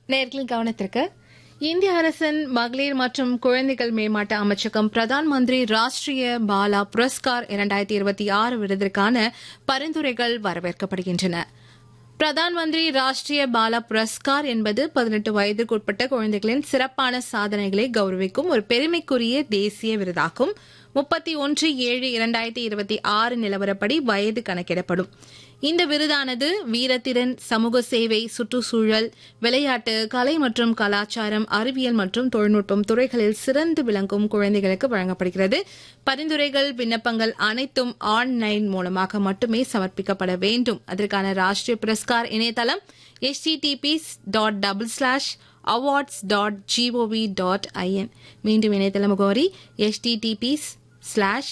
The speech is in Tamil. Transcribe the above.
நேர்களின் கவனத்திற்கு இந்திய அரசின் மகளிர் மற்றும் குழந்தைகள் மேம்பாட்டு அமைச்சகம் பிரதான் மந்திரி ராஷ்டிரிய பாலா புரஸ்கார் இரண்டாயிரத்தி இருபத்தி ஆறு விருதிற்கான பரிந்துரைகள் வரவேற்கப்படுகின்றன பிரதான் மந்திரி ராஷ்டிரிய பாலா புரஸ்கார் என்பது பதினெட்டு வயதுக்குட்பட்ட குழந்தைகளின் சிறப்பான சாதனைகளை கௌரவிக்கும் ஒரு பெருமைக்குரிய தேசிய விருதாகும் முப்பத்தி ஒன்று ஏழு இரண்டாயிரத்தி இருபத்தி ஆறு நிலவரப்படி வயது கணக்கிடப்படும் இந்த விருதானது வீரத்திறன் சமூக சேவை சுற்றுச்சூழல் விளையாட்டு கலை மற்றும் கலாச்சாரம் அறிவியல் மற்றும் தொழில்நுட்பம் துறைகளில் சிறந்து விளங்கும் குழந்தைகளுக்கு வழங்கப்படுகிறது பரிந்துரைகள் விண்ணப்பங்கள் அனைத்தும் ஆன்லைன் மூலமாக மட்டுமே சமர்ப்பிக்கப்பட வேண்டும் அதற்கான ராஷ்டிரிய புரஸ்கார் இணையதளம் http dot double slash awards dot G O V dot I N மீண்டும் இணையதள முகவரி http ஸ்லாஷ்